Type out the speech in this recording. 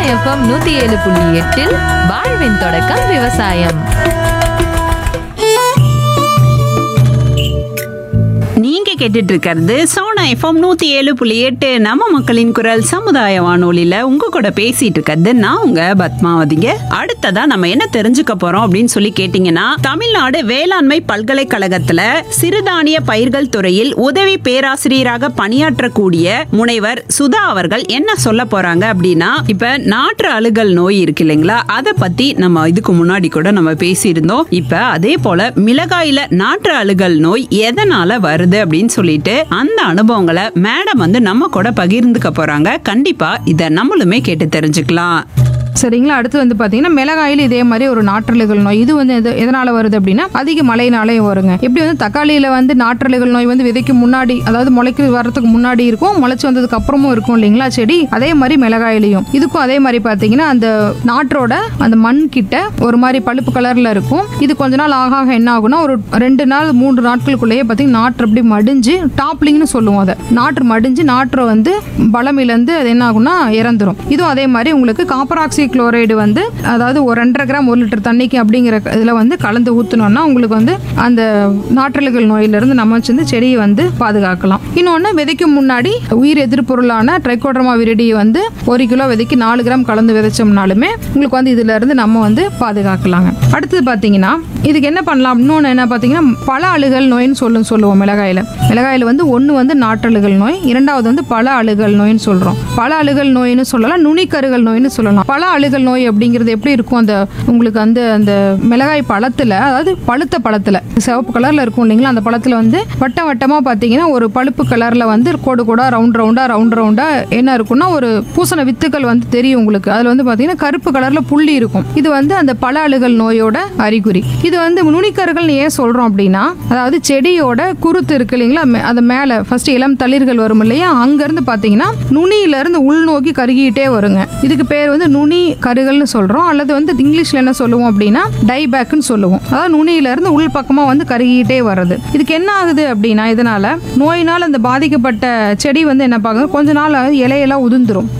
FM நூத்தி ஏழு புள்ளி எட்டில் வாழ்வின் தொடக்கம் விவசாயம் நீங்க கேட்டுட்டு இருக்கிறது சோனா எஃப்எம் நூத்தி ஏழு புள்ளி எட்டு நம்ம மக்களின் குரல் சமுதாய வானொலியில உங்க கூட பேசிட்டு இருக்கிறது நான் உங்க பத்மாவதிங்க அடுத்ததா நம்ம என்ன தெரிஞ்சுக்க போறோம் அப்படின்னு சொல்லி கேட்டீங்கன்னா தமிழ்நாடு வேளாண்மை பல்கலைக்கழகத்துல சிறுதானிய பயிர்கள் துறையில் உதவி பேராசிரியராக பணியாற்றக்கூடிய முனைவர் சுதா அவர்கள் என்ன சொல்ல போறாங்க அப்படின்னா இப்ப நாற்று அழுகல் நோய் இருக்கு இல்லைங்களா அதை பத்தி நம்ம இதுக்கு முன்னாடி கூட நம்ம பேசியிருந்தோம் இப்ப அதே போல மிளகாயில நாற்று அழுகல் நோய் எதனால வருது அப்படின்னு சொல்லிட்டு அந்த அனுபவங்களை மேடம் வந்து நம்ம கூட பகிர்ந்துக்க போறாங்க கண்டிப்பா இத நம்மளுமே கேட்டு தெரிஞ்சுக்கலாம் சரிங்களா அடுத்து வந்து பார்த்தீங்கன்னா மிளகாயில் இதே மாதிரி ஒரு நாற்றலுகள் நோய் இது வந்து எது எதனால வருது அப்படின்னா அதிக மழையினாலே வருங்க எப்படி வந்து தக்காளியில் வந்து நாற்றலுகள் நோய் வந்து விதைக்கு முன்னாடி அதாவது முளைக்கு வர்றதுக்கு முன்னாடி இருக்கும் முளைச்சு வந்ததுக்கு அப்புறமும் இருக்கும் இல்லைங்களா செடி அதே மாதிரி மிளகாயிலையும் இதுக்கும் அதே மாதிரி பார்த்தீங்கன்னா அந்த நாற்றோட அந்த மண் கிட்ட ஒரு மாதிரி பழுப்பு கலர்ல இருக்கும் இது கொஞ்ச நாள் ஆக ஆக என்ன ஆகும்னா ஒரு ரெண்டு நாள் மூன்று நாட்களுக்குள்ளேயே பார்த்தீங்கன்னா நாற்று அப்படி மடிஞ்சு டாப்லிங்னு சொல்லுவோம் அதை நாற்று மடிஞ்சு நாற்றை வந்து பலம் இழந்து அது என்ன ஆகும்னா இறந்துரும் இதுவும் அதே மாதிரி உங்களுக்கு காப்பர் ஆக்சி குளோரைடு வந்து அதாவது ஒரு ரெண்டரை கிராம் ஒரு லிட்டர் தண்ணிக்கு அப்படிங்கிற இதில் வந்து கலந்து ஊற்றினோம்னா உங்களுக்கு வந்து அந்த நாற்றலுகள் நோயிலிருந்து நம்ம வந்து செடியை வந்து பாதுகாக்கலாம் இன்னொன்று விதைக்கும் முன்னாடி உயிர் எதிர்ப்பொருளான ட்ரைகோட்ரமா விரிடி வந்து ஒரு கிலோ விதைக்கு நாலு கிராம் கலந்து விதைச்சோம்னாலுமே உங்களுக்கு வந்து இதுல இருந்து நம்ம வந்து பாதுகாக்கலாங்க அடுத்தது பார்த்தீங்கன்னா இதுக்கு என்ன பண்ணலாம் இன்னொன்று என்ன பார்த்தீங்கன்னா பல அழுகல் நோயின்னு சொல்லு சொல்லுவோம் மிளகாயில் மிளகாயில் வந்து ஒன்று வந்து நாற்றழுகல் நோய் இரண்டாவது வந்து பல அழுகல் நோயின்னு சொல்கிறோம் பல அழுகல் நோயின்னு சொல்லலாம் நுனிக்கருகல் நோயின்னு சொல்லலாம் பல அழுகல் நோய் அப்படிங்கிறது எப்படி இருக்கும் அந்த உங்களுக்கு வந்து அந்த மிளகாய் பழத்தில் அதாவது பழுத்த பழத்தில் சிவப்பு கலரில் இருக்கும் இல்லைங்களா அந்த பழத்தில் வந்து வட்டம் வட்டமாக பார்த்தீங்கன்னா ஒரு பழுப்பு கலரில் வந்து கோடு கோடா ரவுண்ட் ரவுண்டாக ரவுண்ட் ரவுண்டாக என்ன இருக்கும்னா ஒரு பூசண வித்துக்கள் வந்து தெரியும் உங்களுக்கு அதில் வந்து பார்த்தீங்கன்னா கருப்பு கலரில் புள்ளி இருக்கும் இது வந்து அந்த பல அழுகல் நோயோட அறிகுறி இது வந்து நுனிக்கருகள் ஏன் சொல்கிறோம் அப்படின்னா அதாவது செடியோட குருத்து இருக்கு இல்லைங்களா மே- அது மேலே ஃபர்ஸ்ட் இளம் தளிர்கள் வரும் இல்லையா அங்கேருந்து பார்த்தீங்கன்னா நுனியிலேருந்து உள்நோக்கி கருகிட்டே வருங்க இதுக்கு பேர் வந்து நுனி கருகல்னு சொல்கிறோம் அல்லது வந்து இங்கிலீஷில் என்ன சொல்லுவோம் அப்படின்னா டைபேக்குன்னு சொல்லுவோம் அதாவது நுனியிலேருந்து உள் பக்கமாக வந்து கருகிட்டே வர்றது இதுக்கு என்ன ஆகுது அப்படின்னா இதனால நோயினால் அந்த பாதிக்கப்பட்ட செடி வந்து என்ன பார்க்குது கொஞ்ச நாள் இலையெல்லாம் உதிர்ந்துரும்